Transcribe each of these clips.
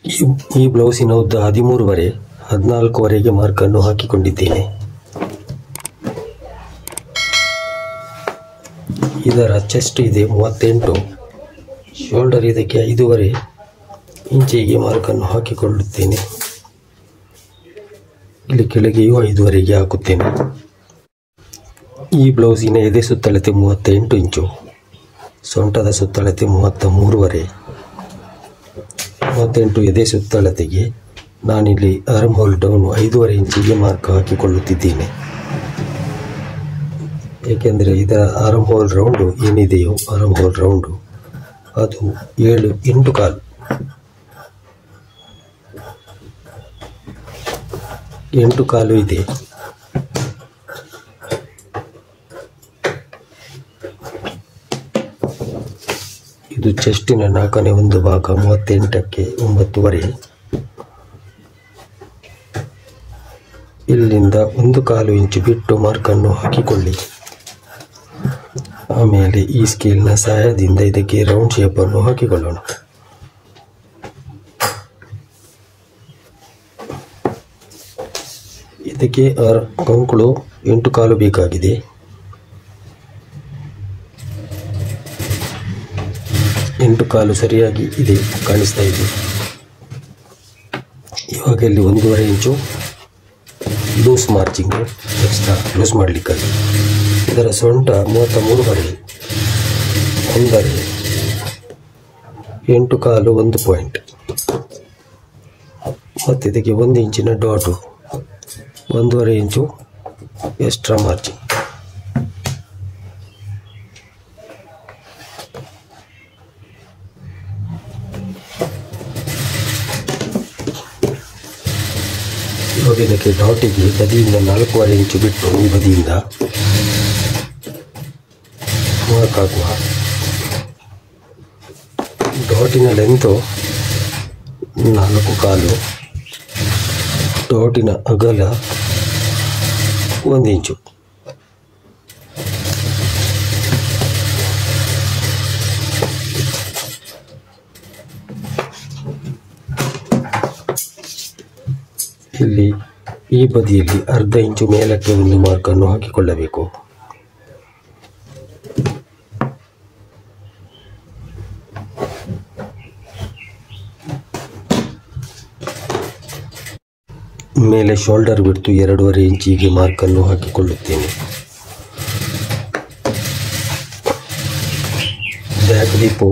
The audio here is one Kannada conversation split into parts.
ಈ ಈ ಬ್ಲೌಸಿನ ಉದ್ದ ಹದಿಮೂರುವರೆ ಹದಿನಾಲ್ಕುವರೆಗೆ ಮಾರ್ಕನ್ನು ಹಾಕಿಕೊಂಡಿದ್ದೇನೆ ಇದರ ಚೆಸ್ಟ್ ಇದೆ ಮೂವತ್ತೆಂಟು ಶೋಲ್ಡರ್ ಇದಕ್ಕೆ ಐದೂವರೆ ಇಂಚಿಗೆ ಮಾರ್ಕನ್ನು ಹಾಕಿಕೊಳ್ಳುತ್ತೇನೆ ಇಲ್ಲಿ ಕೆಳಗೆಯೂ ಐದುವರೆಗೆ ಹಾಕುತ್ತೇನೆ ಈ ಬ್ಲೌಸಿನ ಎದೆ ಸುತ್ತಳತೆ ಮೂವತ್ತೆಂಟು ಇಂಚು ಸೊಂಟದ ಸುತ್ತಳತೆ ಮೂವತ್ತ ಮೂರುವರೆ ಮೂವತ್ತೆಂಟು ಎದೆ ಸುತ್ತಳತೆಗೆ ನಾನಿಲ್ಲಿ ಆರ್ಮ್ ಹೋಲ್ ಡೌನ್ ಐದೂವರೆ ಇಂಚಿಗೆ ಮಾರ್ಕ್ ಹಾಕಿಕೊಳ್ಳುತ್ತಿದ್ದೇನೆ ಏಕೆಂದರೆ ಇದರ ಆರ್ಮ್ ಹೋಲ್ ರೌಂಡು ಏನಿದೆಯೋ ಆರ್ಮ್ ಹೋಲ್ ರೌಂಡು ಅದು ಏಳು ಎಂಟು ಕಾಲು ಎಂಟು ಕಾಲು ಇದೆ ಇದು ಚೆಸ್ಟಿನ ನಾಲ್ಕನೇ ಒಂದು ಭಾಗ ಮೂವತ್ತೆಂಟಕ್ಕೆ ಒಂಬತ್ತುವರೆ ಇಲ್ಲಿಂದ ಒಂದು ಕಾಲು ಇಂಚು ಬಿಟ್ಟು ಮಾರ್ಕನ್ನು ಹಾಕಿಕೊಳ್ಳಿ ಆಮೇಲೆ ಈ ಸ್ಕೇಲ್ನ ಸಹಾಯದಿಂದ ಇದಕ್ಕೆ ರೌಂಡ್ ಶೇಪನ್ನು ಹಾಕಿಕೊಳ್ಳೋಣ ಇದಕ್ಕೆ ಆರ್ ಕಂಕುಳು ಎಂಟು ಕಾಲು ಬೇಕಾಗಿದೆ ಎಂಟು ಕಾಲು ಸರಿಯಾಗಿ ಇದೆ ಕಾಣಿಸ್ತಾ ಇದೆ ಇವಾಗ ಇಲ್ಲಿ ಒಂದೂವರೆ ಇಂಚು ಲೂಸ್ ಮಾರ್ಚಿಂಗ್ ಎಕ್ಸ್ಟ್ರಾ ಲೂಸ್ ಮಾಡಲಿಕ್ಕಾಗಿ ಇದರ ಸೊಂಟ ಮೂವತ್ತ ಮೂರುವರೆ ಒಂದರೆ ಎಂಟು ಕಾಲು ಒಂದು ಪಾಯಿಂಟ್ ಮತ್ತು ಇದಕ್ಕೆ ಒಂದು ಇಂಚಿನ ಡಾಟು ಒಂದೂವರೆ ಇಂಚು ಎಕ್ಸ್ಟ್ರಾ ಮಾರ್ಜಿನ್ ಇವಾಗ ಇದಕ್ಕೆ ಡಾಟಿಗೆ ಬದಿಯಿಂದ ನಾಲ್ಕೂವರೆ ಇಂಚು ಬಿಟ್ಟು ಈ ಬದಿಯಿಂದ ಮಾರ್ಕ್ ಹಾಕುವ ಡಾಟಿನ ಲೆಂತು ನಾಲ್ಕು ಕಾಲು ಡಾಟಿನ ಅಗಲ ಒಂದು ಇಂಚು ಇಲ್ಲಿ ಈ ಬದಿಯಲ್ಲಿ ಅರ್ಧ ಇಂಚು ಮೇಲಕ್ಕೆ ಒಂದು ಮಾರ್ಕನ್ನು ಹಾಕಿಕೊಳ್ಳಬೇಕು ಮೇಲೆ ಶೋಲ್ಡರ್ ಬಿಡ್ತು ಎರಡೂವರೆ ಇಂಚಿಗೆ ಮಾರ್ಕನ್ನು ಹಾಕಿಕೊಳ್ಳುತ್ತೇನೆ ಬ್ಯಾಕ್ ದೀಪು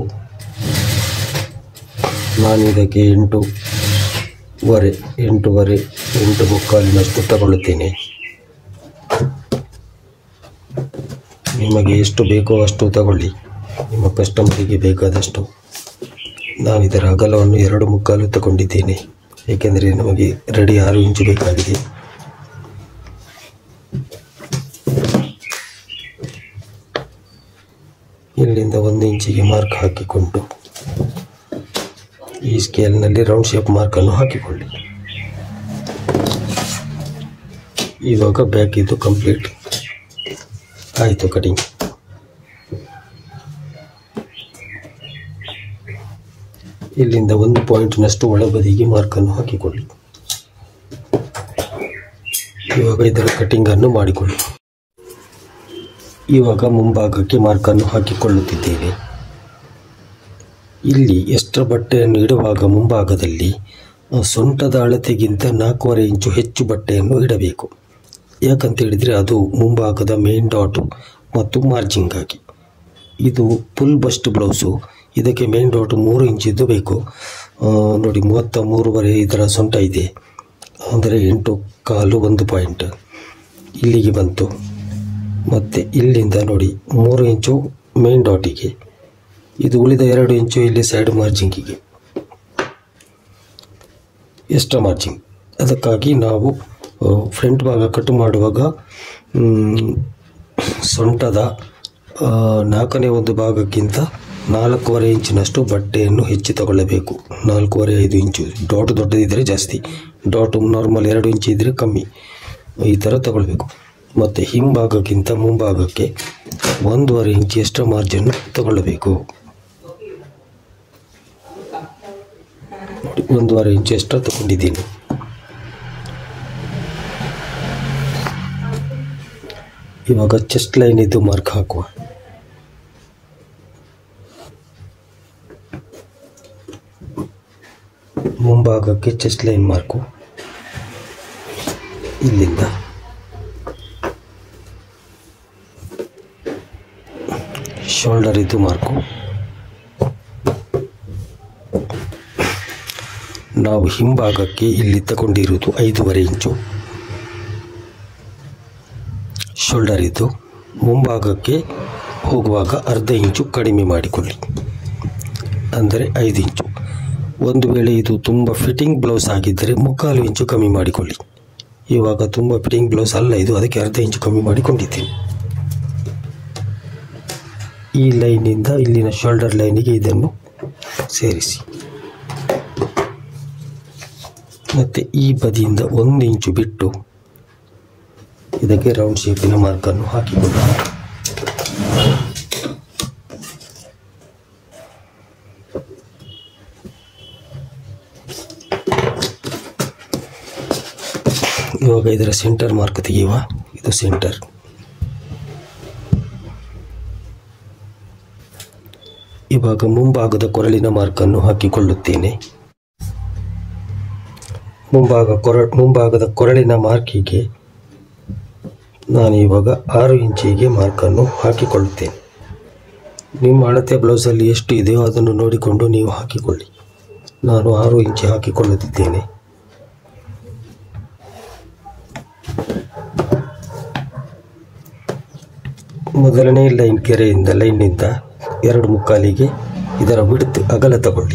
ನಾನು ಇದಕ್ಕೆ ಎಂಟೂವರೆ ಎಂಟೂವರೆ ಎಂಟು ಮುಕ್ಕಾಲಿನಷ್ಟು ತಗೊಳ್ಳುತ್ತೇನೆ ನಿಮಗೆ ಎಷ್ಟು ಬೇಕೋ ಅಷ್ಟು ತಗೊಳ್ಳಿ ನಿಮ್ಮ ಕಸ್ಟಮರಿಗೆ ಬೇಕಾದಷ್ಟು ನಾನು ಇದರ ಅಗಲವನ್ನು ಎರಡು ಮುಕ್ಕಾಲು ತಗೊಂಡಿದ್ದೇನೆ ಏಕೆಂದರೆ ನಮಗೆ ರೆಡಿ ಆರು ಇಂಚು ಬೇಕಾಗಿದೆ ಇಲ್ಲಿಂದ ಒಂದು ಇಂಚಿಗೆ ಮಾರ್ಕ್ ಹಾಕಿಕೊಂಡು ಈ ಸ್ಕೇಲ್ನಲ್ಲಿ ರೌಂಡ್ ಶೇಪ್ ಮಾರ್ಕನ್ನು ಹಾಕಿಕೊಳ್ಳಿ ಇವಾಗ ಬ್ಯಾಕ್ ಇದು ಕಂಪ್ಲೀಟ್ ಆಯಿತು ಕಟಿಂಗ್ ಇಲ್ಲಿಂದ ಒಂದು ಪಾಯಿಂಟ್ನಷ್ಟು ಒಳಬದಿಗೆ ಮಾರ್ಕನ್ನು ಹಾಕಿಕೊಳ್ಳಿ ಇವಾಗ ಇದರ ಕಟಿಂಗನ್ನು ಮಾಡಿಕೊಳ್ಳಿ ಇವಾಗ ಮುಂಭಾಗಕ್ಕೆ ಮಾರ್ಕನ್ನು ಹಾಕಿಕೊಳ್ಳುತ್ತಿದ್ದೇವೆ ಇಲ್ಲಿ ಎಕ್ಸ್ಟ್ರಾ ಬಟ್ಟೆಯನ್ನು ಇಡುವಾಗ ಮುಂಭಾಗದಲ್ಲಿ ಆ, ಸೊಂಟದ ಅಳತೆಗಿಂತ ನಾಲ್ಕೂವರೆ ಇಂಚು ಹೆಚ್ಚು ಬಟ್ಟೆಯನ್ನು ಇಡಬೇಕು ಯಾಕಂತ ಹೇಳಿದರೆ ಅದು ಮುಂಭಾಗದ ಮೇನ್ ಡಾಟು ಮತ್ತು ಮಾರ್ಜಿಂಗಾಗಿ ಇದು ಫುಲ್ ಬಸ್ಟ್ ಬ್ಲೌಸು ಇದಕ್ಕೆ ಮೇನ್ ಡಾಟು ಮೂರು ಇಂಚಿದ್ದು ಬೇಕು ಆ, ನೋಡಿ ಮೂವತ್ತ ಮೂರುವರೆ ಇದರ ಸೊಂಟ ಇದೆ ಅಂದರೆ ಎಂಟು ಕಾಲು ಒಂದು ಪಾಯಿಂಟ್ ಇಲ್ಲಿಗೆ ಬಂತು ಮತ್ತು ಇಲ್ಲಿಂದ ನೋಡಿ ಮೂರು ಇಂಚು ಮೇನ್ ಡಾಟಿಗೆ ಇದು ಉಳಿದ ಎರಡು ಇಂಚು ಇಲ್ಲಿ ಸೈಡ್ ಮಾರ್ಜಿಂಗಿಗೆ ಎಕ್ಸ್ಟ್ರಾ ಮಾರ್ಜಿಂಗ್ ಅದಕ್ಕಾಗಿ ನಾವು ಫ್ರಂಟ್ ಭಾಗ ಕಟ್ ಮಾಡುವಾಗ ಮ್, ಸೊಂಟದ ಆ, ನಾಲ್ಕನೇ ಒಂದು ಭಾಗಕ್ಕಿಂತ ನಾಲ್ಕೂವರೆ ಇಂಚಿನಷ್ಟು ಬಟ್ಟೆಯನ್ನು ಹೆಚ್ಚು ತಗೊಳ್ಳಬೇಕು ನಾಲ್ಕೂವರೆ ಐದು ಇಂಚು ಡಾಟ್ ದೊಡ್ಡದಿದ್ದರೆ ಜಾಸ್ತಿ ಡಾಟ್ ನಾರ್ಮಲ್ ಎರಡು ಇಂಚು ಇದ್ದರೆ ಕಮ್ಮಿ ಈ ಥರ ತಗೊಳ್ಬೇಕು ಮತ್ತು ಹಿಂಭಾಗಕ್ಕಿಂತ ಮುಂಭಾಗಕ್ಕೆ ಒಂದೂವರೆ ಇಂಚು ಎಕ್ಸ್ಟ್ರಾ ಮಾರ್ಜಿನ್ ತಗೊಳ್ಳಬೇಕು ನೋಡಿ ಒಂದೂವರೆ ಇಂಚು ಎಕ್ಸ್ಟ್ರಾ ತಗೊಂಡಿದ್ದೀನಿ ಇವಾಗ ಚೆಸ್ಟ್ ಲೈನ್ ಇದು ಮಾರ್ಕ್ ಹಾಕುವ ಮುಂಭಾಗಕ್ಕೆ ಚೆಸ್ಟ್ ಲೈನ್ ಮಾರ್ಕು ಇಲ್ಲಿಂದ ಶೋಲ್ಡರ್ ಇದು ಮಾರ್ಕು ನಾವು ಹಿಂಭಾಗಕ್ಕೆ ಇಲ್ಲಿ ತಗೊಂಡಿರುವುದು ಐದೂವರೆ ಇಂಚು ಶೋಲ್ಡರ್ ಇದು ಮುಂಭಾಗಕ್ಕೆ ಹೋಗುವಾಗ ಅರ್ಧ ಇಂಚು ಕಡಿಮೆ ಮಾಡಿಕೊಳ್ಳಿ ಅಂದರೆ ಐದು ಇಂಚು ಒಂದು ವೇಳೆ ಇದು ತುಂಬ ಫಿಟ್ಟಿಂಗ್ ಬ್ಲೌಸ್ ಆಗಿದ್ದರೆ ಮುಕ್ಕಾಲು ಇಂಚು ಕಮ್ಮಿ ಮಾಡಿಕೊಳ್ಳಿ ಇವಾಗ ತುಂಬ ಫಿಟ್ಟಿಂಗ್ ಬ್ಲೌಸ್ ಅಲ್ಲ ಇದು ಅದಕ್ಕೆ ಅರ್ಧ ಇಂಚು ಕಮ್ಮಿ ಮಾಡಿಕೊಂಡಿದ್ದೀನಿ ಈ ಲೈನಿಂದ ಇಲ್ಲಿನ ಶೋಲ್ಡರ್ ಲೈನಿಗೆ ಇದನ್ನು ಸೇರಿಸಿ ಮತ್ತು ಈ ಬದಿಯಿಂದ ಒಂದು ಇಂಚು ಬಿಟ್ಟು ಇದಕ್ಕೆ ರೌಂಡ್ ಶೇಪಿನ ಮಾರ್ಕನ್ನು ಹಾಕಿಕೊಳ್ಳಿ ಇವಾಗ ಇದರ ಸೆಂಟರ್ ಮಾರ್ಕ್ ತೆಗೆಯುವ ಇದು ಸೆಂಟರ್ ಇವಾಗ ಮುಂಭಾಗದ ಕೊರಳಿನ ಮಾರ್ಕನ್ನು ಹಾಕಿಕೊಳ್ಳುತ್ತೇನೆ ಮುಂಭಾಗ ಕೊರ ಮುಂಭಾಗದ ಕೊರಳಿನ ಮಾರ್ಕಿಗೆ ನಾನು ಇವಾಗ ಆರು ಇಂಚಿಗೆ ಮಾರ್ಕನ್ನು ಹಾಕಿಕೊಳ್ಳುತ್ತೇನೆ ನಿಮ್ಮ ಅಳತೆ ಬ್ಲೌಸಲ್ಲಿ ಎಷ್ಟು ಇದೆಯೋ ಅದನ್ನು ನೋಡಿಕೊಂಡು ನೀವು ಹಾಕಿಕೊಳ್ಳಿ ನಾನು ಆರು ಇಂಚಿ ಹಾಕಿಕೊಳ್ಳುತ್ತಿದ್ದೇನೆ ಮೊದಲನೇ ಲೈನ್ ಕೆರೆಯಿಂದ ಲೈನ್ನಿಂದ ಎರಡು ಮುಕ್ಕಾಲಿಗೆ ಇದರ ಬಿಡುತ್ತು ಅಗಲ ತಗೊಳ್ಳಿ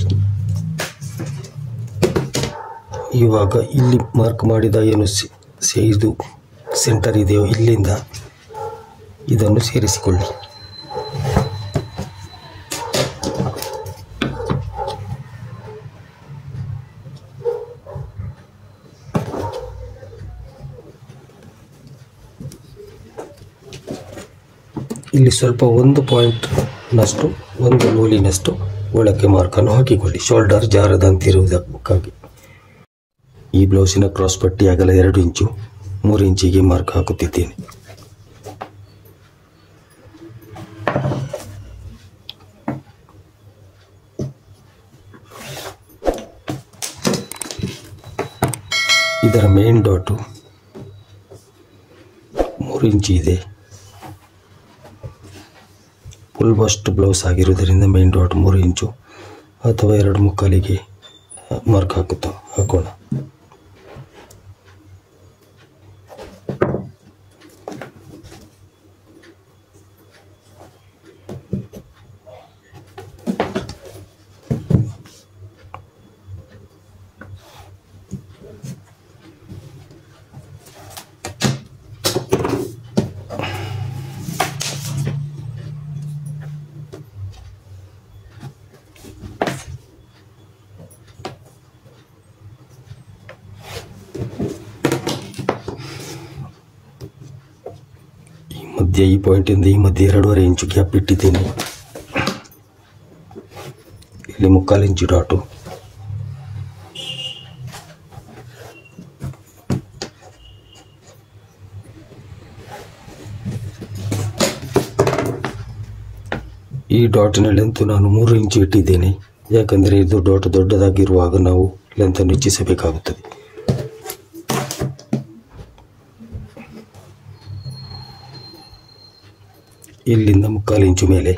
ಇವಾಗ ಇಲ್ಲಿ ಮಾರ್ಕ್ ಮಾಡಿದ ಏನು ಸೆ- ಸೆ ಇದು ಸೆಂಟರ್ ಇದೆಯೋ ಇಲ್ಲಿಂದ ಇದನ್ನು ಸೇರಿಸಿಕೊಳ್ಳಿ ಇಲ್ಲಿ ಸ್ವಲ್ಪ ಒಂದು ಪಾಯಿಂಟ್ನಷ್ಟು ಒಂದು ನೂಲಿನಷ್ಟು ಒಳಕ್ಕೆ ಮಾರ್ಕನ್ನು ಹಾಕಿಕೊಳ್ಳಿ ಶೋಲ್ಡರ್ ಜಾರದಂತಿರುವುದಕ್ಕಾಗಿ ಈ ಬ್ಲೌಸಿನ ಕ್ರಾಸ್ ಪಟ್ಟಿ ಅಗಲ ಎರಡು ಇಂಚು ಮೂರು ಇಂಚಿಗೆ ಮಾರ್ಕ್ ಹಾಕುತ್ತಿದ್ದೇನೆ ಇದರ ಮೇನ್ ಡಾಟು ಮೂರು ಇಂಚು ಇದೆ ಫುಲ್ ಬಸ್ಟ್ ಬ್ಲೌಸ್ ಆಗಿರುವುದರಿಂದ ಮೇನ್ ಡಾಟ್ ಮೂರು ಇಂಚು ಅಥವಾ ಎರಡು ಮುಕ್ಕಾಲಿಗೆ ಮಾರ್ಕ್ ಹಾಕುತ್ತಾ ಹಾಕೋಣ ಈ ಮಧ್ಯೆ ಈ ಪಾಯಿಂಟಿಂದ ಈ ಮಧ್ಯೆ ಎರಡೂವರೆ ಇಂಚು ಗ್ಯಾಪ್ ಇಟ್ಟಿದ್ದೇನೆ ಇಲ್ಲಿ ಮುಕ್ಕಾಲು ಇಂಚು ಡಾಟು ಈ ಡಾಟಿನ ಲೆಂತ್ ನಾನು ಮೂರು ಇಂಚು ಇಟ್ಟಿದ್ದೇನೆ ಯಾಕಂದರೆ ಇದು ಡಾಟ್ ದೊಡ್ಡದಾಗಿರುವಾಗ ನಾವು ಲೆಂತನ್ನು ಹೆಚ್ಚಿಸಬೇಕಾಗುತ್ತದೆ ಇಲ್ಲಿಂದ ಮುಕ್ಕಾಲು ಇಂಚು ಮೇಲೆ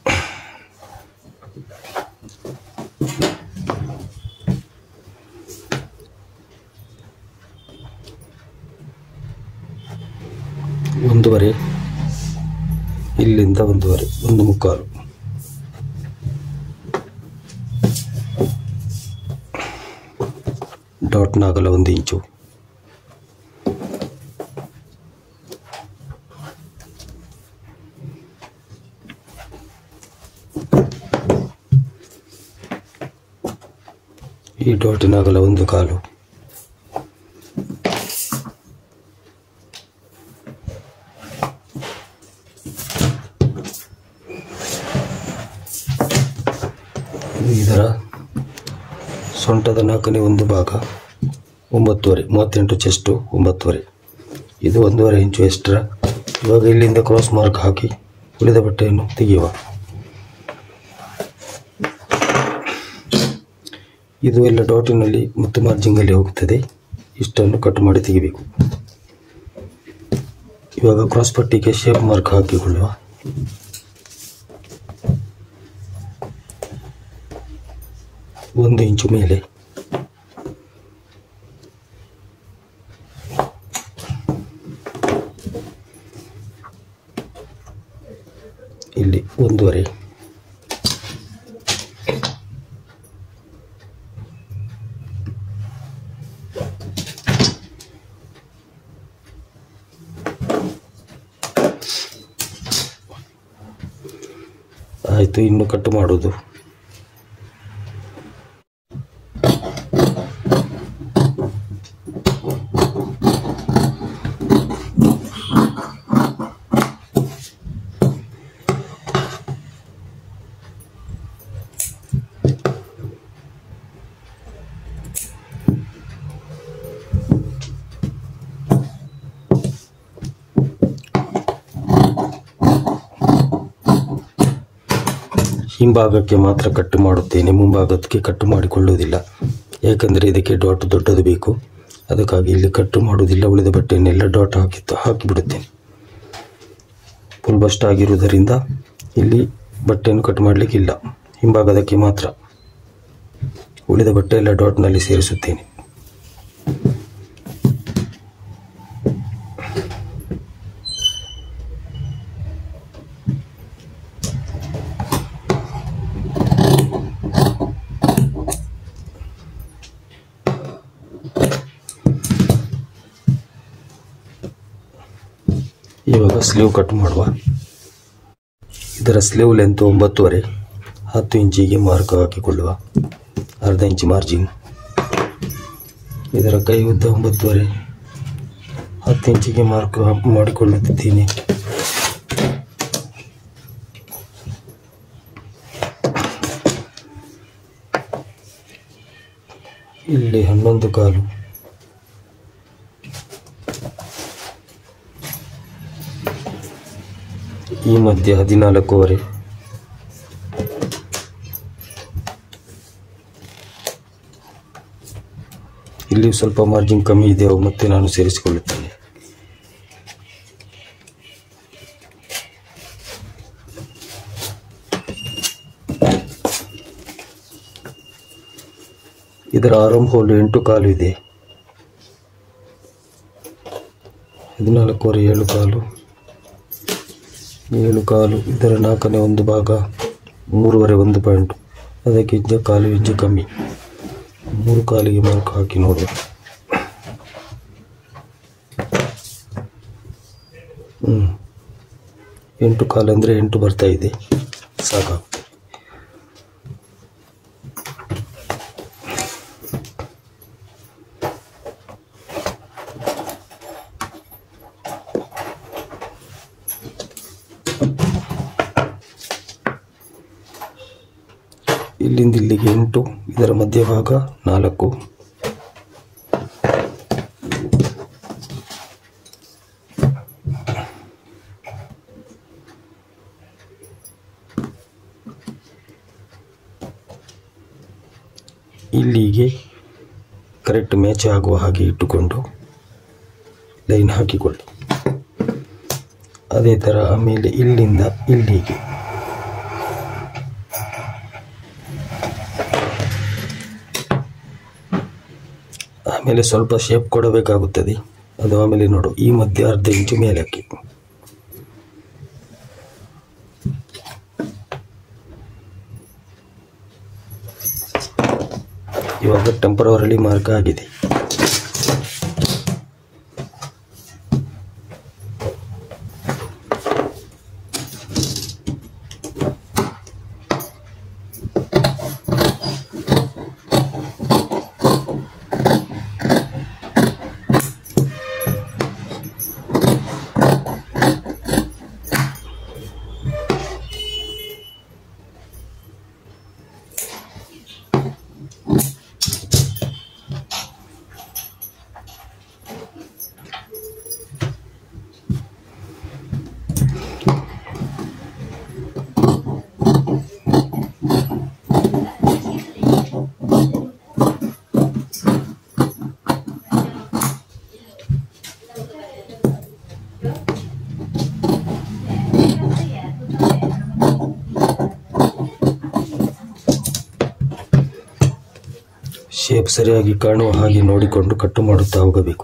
ಒಂದೂವರೆ ಇಲ್ಲಿಂದ ಒಂದೂವರೆ ಒಂದು ಮುಕ್ಕಾಲು ಡಾಟ್ನ ಅಗಲ ಒಂದು ಇಂಚು ಈ ಡಾಟಿನ ಅಗಲ ಒಂದು ಕಾಲು ಇದರ ಸೊಂಟದ ನಾಲ್ಕನೇ ಒಂದು ಭಾಗ ಒಂಬತ್ತುವರೆ ಮೂವತ್ತೆಂಟು ಚೆಸ್ಟು ಒಂಬತ್ತುವರೆ ಇದು ಒಂದೂವರೆ ಇಂಚು ಎಕ್ಸ್ಟ್ರಾ ಇವಾಗ ಇಲ್ಲಿಂದ ಕ್ರಾಸ್ ಮಾರ್ಕ್ ಹಾಕಿ ಉಳಿದ ಬಟ್ಟೆಯನ್ನು ತೆಗೆಯುವ ಇದು ಎಲ್ಲ ಡಾಟಿನಲ್ಲಿ ಮತ್ತು ಮಾರ್ಜಿಂಗಲ್ಲಿ ಹೋಗುತ್ತದೆ ಇಷ್ಟನ್ನು ಕಟ್ ಮಾಡಿ ತೆಗಿಬೇಕು ಇವಾಗ ಕ್ರಾಸ್ ಪಟ್ಟಿಗೆ ಶೇಪ್ ಮಾರ್ಕ್ ಹಾಕಿಕೊಳ್ಳುವ ಒಂದು ಇಂಚು ಮೇಲೆ ಇಲ್ಲಿ ಒಂದೂವರೆ ಆಯಿತು ಇನ್ನು ಕಟ್ ಮಾಡೋದು ಹಿಂಭಾಗಕ್ಕೆ ಮಾತ್ರ ಕಟ್ ಮಾಡುತ್ತೇನೆ ಮುಂಭಾಗಕ್ಕೆ ಕಟ್ ಮಾಡಿಕೊಳ್ಳುವುದಿಲ್ಲ ಯಾಕಂದರೆ ಇದಕ್ಕೆ ಡಾಟ್ ದೊಡ್ಡದು ಬೇಕು ಅದಕ್ಕಾಗಿ ಇಲ್ಲಿ ಕಟ್ಟು ಮಾಡುವುದಿಲ್ಲ ಉಳಿದ ಬಟ್ಟೆಯನ್ನೆಲ್ಲ ಡಾಟ್ ಹಾಕಿ ಹಾಕಿಬಿಡುತ್ತೇನೆ ಫುಲ್ ಬಸ್ಟ್ ಆಗಿರುವುದರಿಂದ ಇಲ್ಲಿ ಬಟ್ಟೆಯನ್ನು ಕಟ್ ಮಾಡಲಿಕ್ಕಿಲ್ಲ ಹಿಂಭಾಗದಕ್ಕೆ ಮಾತ್ರ ಉಳಿದ ಬಟ್ಟೆ ಎಲ್ಲ ಡಾಟ್ನಲ್ಲಿ ಸೇರಿಸುತ್ತೇನೆ ಇವಾಗ ಸ್ಲೀವ್ ಕಟ್ ಮಾಡುವ ಇದರ ಸ್ಲೀವ್ ಲೆಂತ್ ಒಂಬತ್ತುವರೆ ಹತ್ತು ಇಂಚಿಗೆ ಮಾರ್ಕ್ ಹಾಕಿಕೊಳ್ಳುವ ಅರ್ಧ ಇಂಚ್ ಮಾರ್ಜಿನ್ ಇದರ ಕೈ ಉದ್ದ ಒಂಬತ್ತುವರೆ ಹತ್ತು ಇಂಚಿಗೆ ಮಾರ್ಕ್ ಮಾಡಿಕೊಳ್ಳುತ್ತಿದ್ದೇನೆ ಇಲ್ಲಿ ಹನ್ನೊಂದು ಕಾಲು ಈ ಮಧ್ಯೆ ಹದಿನಾಲ್ಕೂವರೆ ಇಲ್ಲಿ ಸ್ವಲ್ಪ ಮಾರ್ಜಿನ್ ಕಮ್ಮಿ ಇದೆ ಮತ್ತೆ ನಾನು ಸೇರಿಸಿಕೊಳ್ಳುತ್ತೇನೆ ಇದರ ಆರಂಭ ಹೋಲ್ ಎಂಟು ಕಾಲು ಇದೆ ಹದಿನಾಲ್ಕೂವರೆ ಏಳು ಕಾಲು ಏಳು ಕಾಲು ಇದರ ನಾಲ್ಕನೇ ಒಂದು ಭಾಗ ಮೂರುವರೆ ಒಂದು ಪಾಯಿಂಟ್ ಅದಕ್ಕಿಂತ ಕಾಲು ಇಂಚು ಕಮ್ಮಿ ಮೂರು ಕಾಲಿಗೆ ಮಾರ್ಕ್ ಹಾಕಿ ನೋಡುವ ಹ್ಞೂ ಎಂಟು ಕಾಲು ಅಂದರೆ ಎಂಟು ಬರ್ತಾ ಇದೆ ಸಾಕಾಗುತ್ತೆ ಇಲ್ಲಿಂದ ಇಲ್ಲಿಗೆ ಎಂಟು ಇದರ ಮಧ್ಯಭಾಗ ನಾಲ್ಕು ಇಲ್ಲಿಗೆ ಕರೆಕ್ಟ್ ಮ್ಯಾಚ್ ಆಗುವ ಹಾಗೆ ಇಟ್ಟುಕೊಂಡು ಲೈನ್ ಹಾಕಿಕೊಳ್ಳಿ ಅದೇ ಥರ ಆಮೇಲೆ ಇಲ್ಲಿಂದ ಇಲ್ಲಿಗೆ ಆಮೇಲೆ ಸ್ವಲ್ಪ ಶೇಪ್ ಕೊಡಬೇಕಾಗುತ್ತದೆ ಅದು ಆಮೇಲೆ ನೋಡು ಈ ಮಧ್ಯೆ ಅರ್ಧ ಇಂಚು ಮೇಲಕ್ಕೆ ಇವಾಗ ಟೆಂಪರವರಲಿ ಮಾರ್ಕ್ ಆಗಿದೆ ಸರಿಯಾಗಿ ಕಾಣುವ ಹಾಗೆ ನೋಡಿಕೊಂಡು ಕಟ್ಟು ಮಾಡುತ್ತಾ ಹೋಗಬೇಕು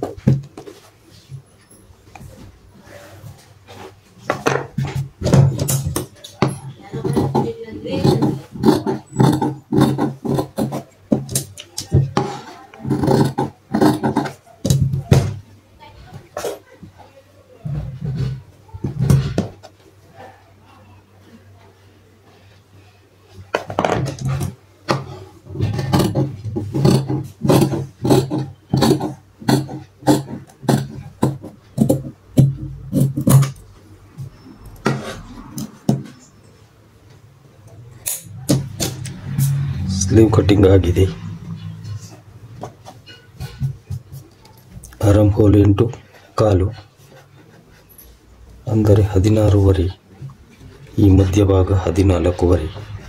ಸ್ಲೀವ್ ಕಟ್ಟಿಂಗ್ ಆಗಿದೆ ಆರಂ ಹೋಲ್ ಎಂಟು ಕಾಲು ಅಂದರೆ ಹದಿನಾರೂವರೆ ಈ ಮಧ್ಯಭಾಗ ಹದಿನಾಲ್ಕೂವರೆ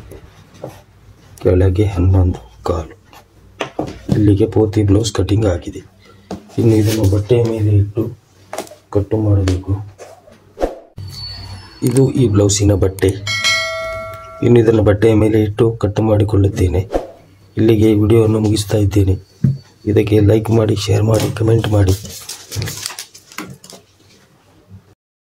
ಕೆಳಗೆ ಹನ್ನೊಂದು ಕಾಲು ಇಲ್ಲಿಗೆ ಪೂರ್ತಿ ಬ್ಲೌಸ್ ಕಟಿಂಗ್ ಆಗಿದೆ ಇನ್ನು ಇದನ್ನು ಬಟ್ಟೆಯ ಮೇಲೆ ಇಟ್ಟು ಕಟ್ಟು ಮಾಡಬೇಕು ಇದು ಈ ಬ್ಲೌಸಿನ ಬಟ್ಟೆ ಇನ್ನು ಇದನ್ನು ಬಟ್ಟೆಯ ಮೇಲೆ ಇಟ್ಟು ಕಟ್ಟು ಮಾಡಿಕೊಳ್ಳುತ್ತೇನೆ ಇಲ್ಲಿಗೆ ಈ ವಿಡಿಯೋವನ್ನು ಮುಗಿಸ್ತಾ ಇದ್ದೇನೆ ಇದಕ್ಕೆ ಲೈಕ್ ಮಾಡಿ ಶೇರ್ ಮಾಡಿ ಕಮೆಂಟ್ ಮಾಡಿ